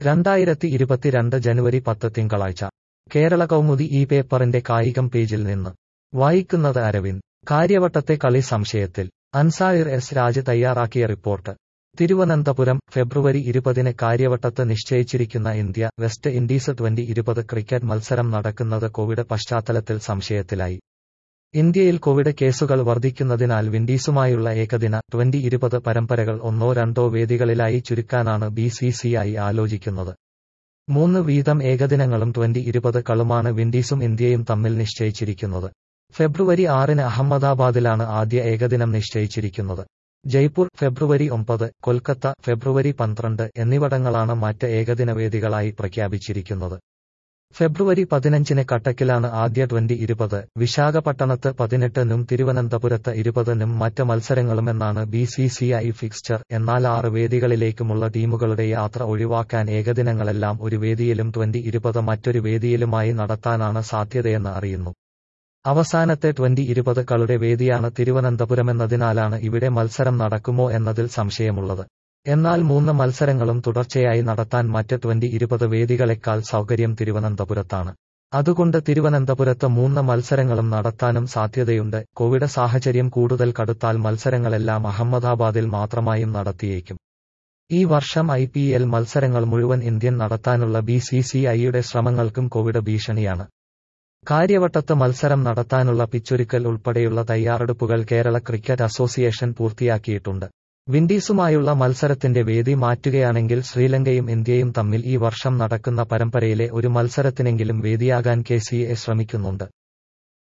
രണ്ടായിരത്തി ഇരുപത്തിരണ്ട് ജനുവരി പത്ത് തിങ്കളാഴ്ച കേരള കൗമുദി ഈ പേപ്പറിന്റെ കായികം പേജിൽ നിന്ന് വായിക്കുന്നത് അരവിന്ദ് കാര്യവട്ടത്തെ കളി സംശയത്തിൽ അൻസായിർ എസ് രാജ് തയ്യാറാക്കിയ റിപ്പോർട്ട് തിരുവനന്തപുരം ഫെബ്രുവരി ഇരുപതിന് കാര്യവട്ടത്ത് നിശ്ചയിച്ചിരിക്കുന്ന ഇന്ത്യ വെസ്റ്റ് ഇൻഡീസ് ട്വന്റി ഇരുപത് ക്രിക്കറ്റ് മത്സരം നടക്കുന്നത് കോവിഡ് പശ്ചാത്തലത്തിൽ സംശയത്തിലായി ഇന്ത്യയിൽ കോവിഡ് കേസുകൾ വർദ്ധിക്കുന്നതിനാൽ വിൻഡീസുമായുള്ള ഏകദിന ട്വന്റി ഇരുപത് പരമ്പരകൾ ഒന്നോ രണ്ടോ വേദികളിലായി ചുരുക്കാനാണ് ബി സി സി ഐ ആലോചിക്കുന്നത് മൂന്ന് വീതം ഏകദിനങ്ങളും ട്വന്റി ഇരുപത് കളുമാണ് വിൻഡീസും ഇന്ത്യയും തമ്മിൽ നിശ്ചയിച്ചിരിക്കുന്നത് ഫെബ്രുവരി ആറിന് അഹമ്മദാബാദിലാണ് ആദ്യ ഏകദിനം നിശ്ചയിച്ചിരിക്കുന്നത് ജയ്പൂർ ഫെബ്രുവരി ഒമ്പത് കൊൽക്കത്ത ഫെബ്രുവരി പന്ത്രണ്ട് എന്നിവിടങ്ങളാണ് മറ്റ് ഏകദിന വേദികളായി പ്രഖ്യാപിച്ചിരിക്കുന്നത് ഫെബ്രുവരി പതിനഞ്ചിന് കട്ടക്കിലാണ് ആദ്യ ട്വന്റി ഇരുപത് വിശാഖപട്ടണത്ത് പതിനെട്ടിനും തിരുവനന്തപുരത്ത് ഇരുപതിനും മറ്റ് മത്സരങ്ങളുമെന്നാണ് B C C I fixture എന്നാൽ ആറ് വേദികളിലേക്കുമുള്ള ടീമുകളുടെ യാത്ര ഒഴിവാക്കാൻ ഏകദിനങ്ങളെല്ലാം ഒരു വേദിയിലും ട്വന്റി ഇരുപത് മറ്റൊരു വേദിയിലുമായി നടത്താനാണ് സാധ്യതയെന്ന് അറിയുന്നു അവസാനത്തെ ട്വന്റി ഇരുപത് കളുടെ വേദിയാണ് തിരുവനന്തപുരമെന്നതിനാലാണ് ഇവിടെ മത്സരം നടക്കുമോ എന്നതിൽ സംശയമുള്ളത് എന്നാൽ മൂന്ന് മത്സരങ്ങളും തുടർച്ചയായി നടത്താൻ മറ്റ് ട്വന്റി ഇരുപത് വേദികളെക്കാൾ സൗകര്യം തിരുവനന്തപുരത്താണ് അതുകൊണ്ട് തിരുവനന്തപുരത്ത് മൂന്ന് മത്സരങ്ങളും നടത്താനും സാധ്യതയുണ്ട് കോവിഡ് സാഹചര്യം കൂടുതൽ കടുത്താൽ മത്സരങ്ങളെല്ലാം അഹമ്മദാബാദിൽ മാത്രമായും നടത്തിയേക്കും ഈ വർഷം ഐ പി എൽ മത്സരങ്ങൾ മുഴുവൻ ഇന്ത്യൻ നടത്താനുള്ള ബി സി സി ഐയുടെ ശ്രമങ്ങൾക്കും കോവിഡ് ഭീഷണിയാണ് കാര്യവട്ടത്ത് മത്സരം നടത്താനുള്ള പിച്ചൊരുക്കൽ ഉൾപ്പെടെയുള്ള തയ്യാറെടുപ്പുകൾ കേരള ക്രിക്കറ്റ് അസോസിയേഷൻ പൂർത്തിയാക്കിയിട്ടുണ്ട് വിൻഡീസുമായുള്ള മത്സരത്തിന്റെ വേദി മാറ്റുകയാണെങ്കിൽ ശ്രീലങ്കയും ഇന്ത്യയും തമ്മിൽ ഈ വർഷം നടക്കുന്ന പരമ്പരയിലെ ഒരു മത്സരത്തിനെങ്കിലും വേദിയാകാൻ കെ സി എ ശ്രമിക്കുന്നുണ്ട്